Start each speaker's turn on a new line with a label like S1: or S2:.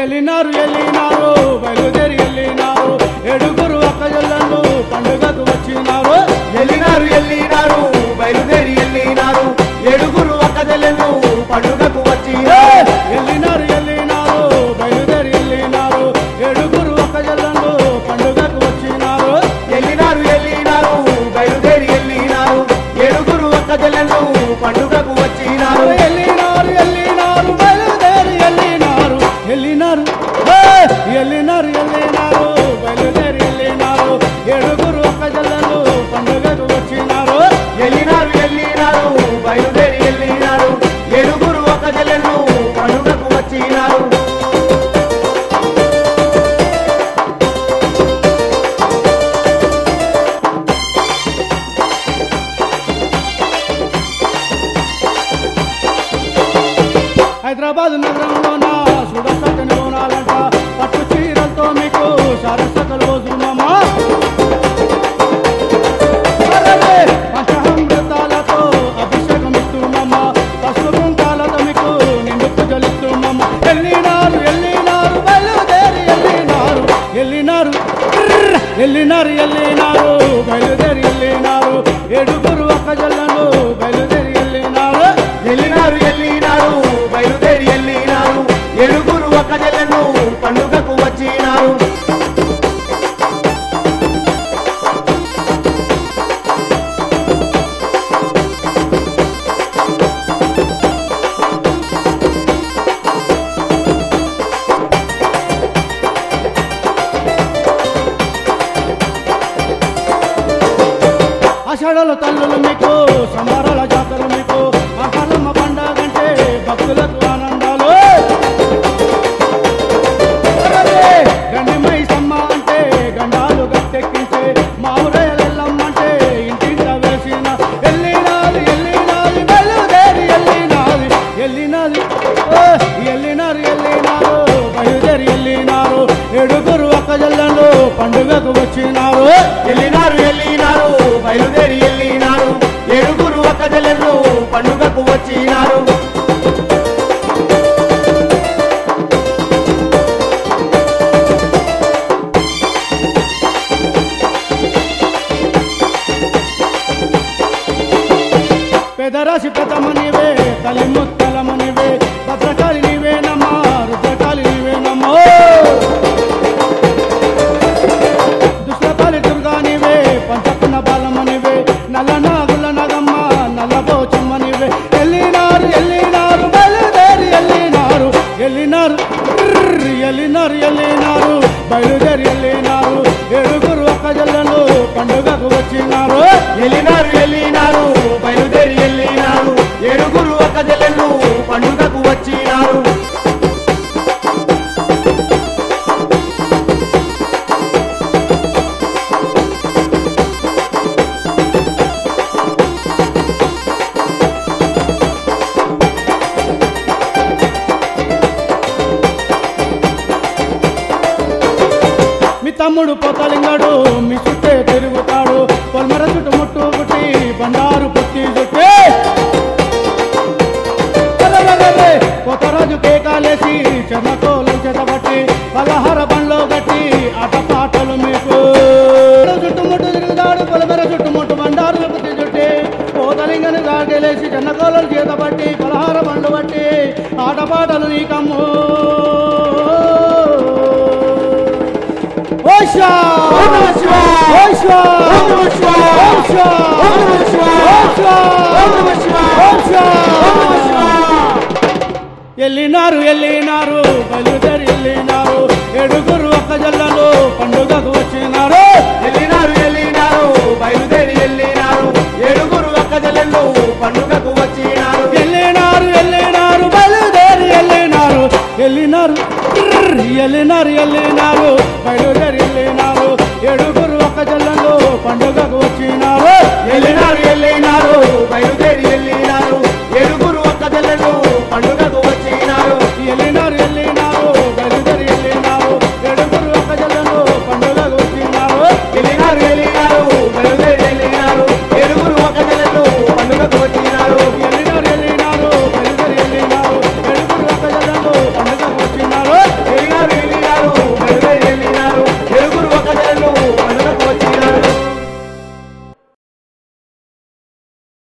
S1: ఎల్లినారు ఎల్లినారు బయలుదేరి ఎల్లినారు ఏడుగురు అక్కజల్లను పండుగకు వచ్చినారు
S2: ఎల్లినారు ఎల్లినారు బయలుదేరి ఎల్లినారు ఏడుగురు అక్కజలను పండుగకు వచ్చి
S1: ఎల్లినారు ఎల్లినారు బయలుదేరి ఎల్లినారు ఏడుగురు అక్కజల్లను పండుగకు వచ్చినారు
S2: ఎల్లినారు ఎల్లినారు బయలుదేరి ఎల్లినారు ఏడుగురు అక్కజలను పండుగకు వచ్చినారు
S1: ఎల్లినారు ఎల్లినారు బయలుదేరి ఎల్లినారు ఎల్లినారు ఏ! ఎల్లినారు ఎల్లినారు బయలుదేరి ఎల్లినారు ఏడుగురు అక్కజల్లను పండుగకు వచ్చినారు
S2: ఎల్లినారు ఎల్లినారు బయలుదేరి ఎల్లినారు ఏడుగురు అక్కజలను పండుగకు వచ్చినారు
S1: హైదరాబాద్ నగరంలోన సుడసకని బోనాలంట పట్టు చీరలతో మీకు సరసకలు వదులుమమ్మా అరెరే! పంచామృతాలతో అభిషేకం ఇస్తున్నామా పసుపు కుంకాలతో మీకు నిండు పూజలు ఇస్తున్నామా ఎల్లినారు ఎల్లినారు బయలుదేరి ఎల్లినారు ఎల్లినారు ట్రర్! ఎల్లినారు ఎల్లినారు బయలుదేరి ఎల్లినారు ఏడుగురు అక్కజల్లను బయలుదేరి ఎల్లినారు
S2: ఎల్లినారు ఎల్లినారు బయలుదేరి ఎల్లినారు ఏడుగురు అక్కజలను పండుగకు వచ్చినారు
S1: ఆషాఢాల తల్లులు మీకు సంబరాల జాతరలు మీకు మహాలమ్మ పండగంటే భక్తులకు ఆనందాలు అరెరే! గండిమై సమ్మ అంటే గండాలు గట్టెక్కించే మావురేయలెల్లమ్మ అంటే ఇంటింట వేసిన ఎల్లినాది ఎల్లినాది బయలుదేరి ఎల్లినాది ఎల్లినాది ఓ! ఎల్లినారు ఎల్లినారు బయలుదేరి ఎల్లినారు ఏడుగురు అక్కజల్లను పండుగకు వచ్చినారు
S2: ఎల్లినారు ఎల్లినారు బయలుదేరి ఎల్లినారు ఏడుగురు అక్కజలను పండుగకు వచ్చినారు
S1: పెదరాశి పెద్దమనివే తల్లి ముత్తలమనివే భద్రకాళి నీవేనమ్మా రుద్రకాళి నీవేనమ్మో దుష్లకాళి దుర్గా నీవే పంచకున్న బాలమనివే నల్ల నాగుల నగమ్మ నల్ల పోచమ్మనివే ఎల్లినారు ఎల్లినారు బయలుదేరి ఎల్లినారు ఎల్లినారు ట్రర్ ఎల్లినారు ఎల్లినారు బయలుదేరి ఎల్లినారు ఏడుగురు ఒక్కజల్లను పండుగకు వచ్చినారు
S2: ఎల్లినారు ఎల్లినారు బయలుదేరి ఎల్లినారు ఏడుగురు అక్కజలను పండుగకు వచ్చినారు
S1: మీ తమ్ముడు పోతలింగాడు మీ చుట్టే తిరుగుతాడు పొల్మర చుట్టు ముట్టు పుట్టి బండారు పుట్టి చుట్టే అరెరెరెరె! పోతరాజు కేకాలేసి చెన్నకోలం చేతబట్టి పలహార బండ్లో గట్టి ఆట పాటలు మీకు చుట్టుముట్టు తిరుగుతాడు పొలమెర చుట్టుముట్టు బండారు పుట్టి చుట్టి పోతలింగని గాగలేసి చెన్నకోలం చేతబట్టి పలహార బండ్లు బట్టి ఆట పాటలు నీకమ్ము ఓషా
S2: ఓం నమః శివాయ!
S1: ఓషా
S2: ఓం నమః శివాయ!
S1: ఓషా
S2: ఓం నమః శివాయ!
S1: ఓషా
S2: ఓం నమః శివాయ!
S1: ఓషా
S2: ఓం నమః శివాయ!
S1: ఎల్లినారు ఎల్లినారు బయలుదేరి ఎల్లినారు ఏడుగురు ఒక్కజల్లను పండుగకు వచ్చినారు
S2: ఎల్లినారు ఎల్లినారు బయలుదేరి ఎల్లినారు ఏడుగురు అక్కజలను పండుగకు వచ్చినారు
S1: ఎల్లినారు ఎల్లినారు బయలుదేరి ఎల్లినారు ఎల్లినారు ట్రర్ ఎల్లినారు ఎల్లినారు